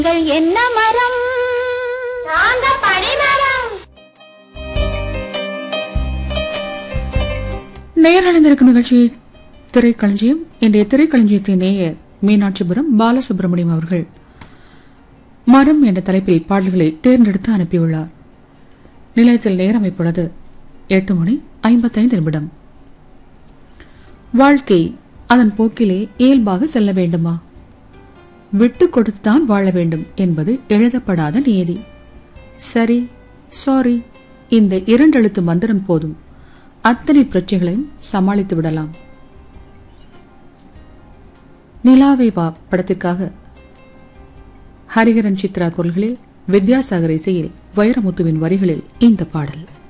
நீங்கள் என்ன மரம் நாங்க பனைமரம் நேரடைந்திருக்கும் நிகழ்ச்சி திரைக்களஞ்சியம் இன்றைய திரைக்களஞ்சியத்தின் நேயர் மீனாட்சிபுரம் பாலசுப்ரமணியம் அவர்கள் மரம் என்ற தலைப்பில் பாடல்களை தேர்ந்தெடுத்து அனுப்பியுள்ளார் நிலையத்தில் நேரம் இப்பொழுது எட்டு மணி ஐம்பத்தைந்து நிமிடம் வாழ்க்கை அதன் போக்கிலே இயல்பாக செல்ல வேண்டுமா விட்டு கொடுத்துதான் வாழ வேண்டும் என்பது எழுதப்படாத நியதி சரி சாரி இந்த இரண்டெழுத்து மந்திரம் போதும் அத்தனை பிரச்சனைகளையும் சமாளித்து விடலாம் நிலாவை வா படத்திற்காக ஹரிஹரன் சித்ரா குரல்களில் வித்யாசாகர் இசையில் வைரமுத்துவின் வரிகளில் இந்த பாடல்